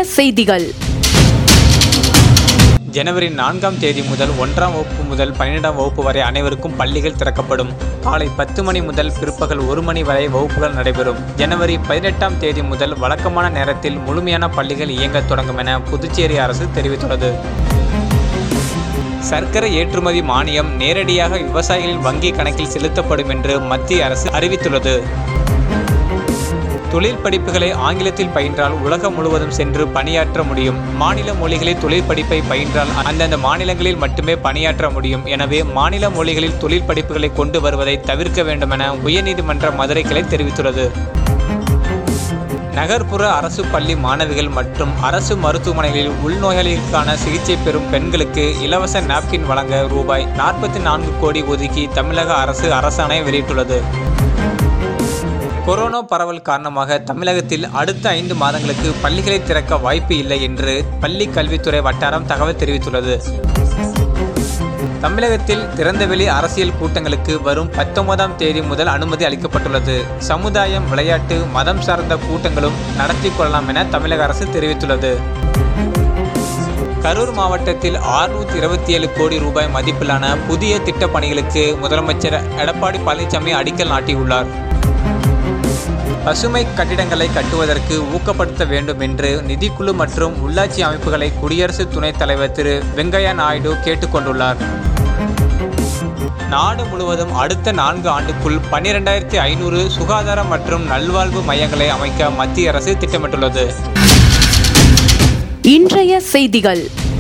செய்திகள் ஜனவரி நான்காம் தேதி முதல் ஒன்றாம் வகுப்பு முதல் பன்னிரெண்டாம் வகுப்பு வரை அனைவருக்கும் பள்ளிகள் திறக்கப்படும் காலை பத்து மணி முதல் பிற்பகல் ஒரு மணி வரை வகுப்புகள் நடைபெறும் ஜனவரி பதினெட்டாம் தேதி முதல் வழக்கமான நேரத்தில் முழுமையான பள்ளிகள் இயங்கத் தொடங்கும் என புதுச்சேரி அரசு தெரிவித்துள்ளது சர்க்கரை ஏற்றுமதி மானியம் நேரடியாக விவசாயிகளின் வங்கி கணக்கில் செலுத்தப்படும் என்று மத்திய அரசு அறிவித்துள்ளது தொழில் படிப்புகளை ஆங்கிலத்தில் பயின்றால் உலகம் முழுவதும் சென்று பணியாற்ற முடியும் மாநில மொழிகளில் தொழில் படிப்பை பயின்றால் அந்தந்த மாநிலங்களில் மட்டுமே பணியாற்ற முடியும் எனவே மாநில மொழிகளில் தொழில் படிப்புகளை கொண்டு வருவதை தவிர்க்க வேண்டும் என உயர்நீதிமன்ற மதுரை கிளை தெரிவித்துள்ளது நகர்ப்புற அரசு பள்ளி மாணவிகள் மற்றும் அரசு மருத்துவமனைகளில் உள்நோயாளிகளுக்கான சிகிச்சை பெறும் பெண்களுக்கு இலவச நாப்கின் வழங்க ரூபாய் நாற்பத்தி நான்கு கோடி ஒதுக்கி தமிழக அரசு அரசாணை வெளியிட்டுள்ளது கொரோனா பரவல் காரணமாக தமிழகத்தில் அடுத்த ஐந்து மாதங்களுக்கு பள்ளிகளை திறக்க வாய்ப்பு இல்லை என்று பள்ளி கல்வித்துறை வட்டாரம் தகவல் தெரிவித்துள்ளது தமிழகத்தில் திறந்தவெளி அரசியல் கூட்டங்களுக்கு வரும் பத்தொன்பதாம் தேதி முதல் அனுமதி அளிக்கப்பட்டுள்ளது சமுதாயம் விளையாட்டு மதம் சார்ந்த கூட்டங்களும் நடத்தி கொள்ளலாம் என தமிழக அரசு தெரிவித்துள்ளது கரூர் மாவட்டத்தில் ஆறுநூற்றி இருபத்தி ஏழு கோடி ரூபாய் மதிப்பிலான புதிய திட்டப் பணிகளுக்கு முதலமைச்சர் எடப்பாடி பழனிசாமி அடிக்கல் நாட்டியுள்ளார் பசுமை கட்டிடங்களை கட்டுவதற்கு ஊக்கப்படுத்த வேண்டும் என்று நிதிக்குழு மற்றும் உள்ளாட்சி அமைப்புகளை குடியரசு துணைத் தலைவர் திரு வெங்கையா நாயுடு கேட்டுக்கொண்டுள்ளார் நாடு முழுவதும் அடுத்த நான்கு ஆண்டுக்குள் பன்னிரெண்டாயிரத்தி ஐநூறு சுகாதார மற்றும் நல்வாழ்வு மையங்களை அமைக்க மத்திய அரசு திட்டமிட்டுள்ளது இன்றைய செய்திகள்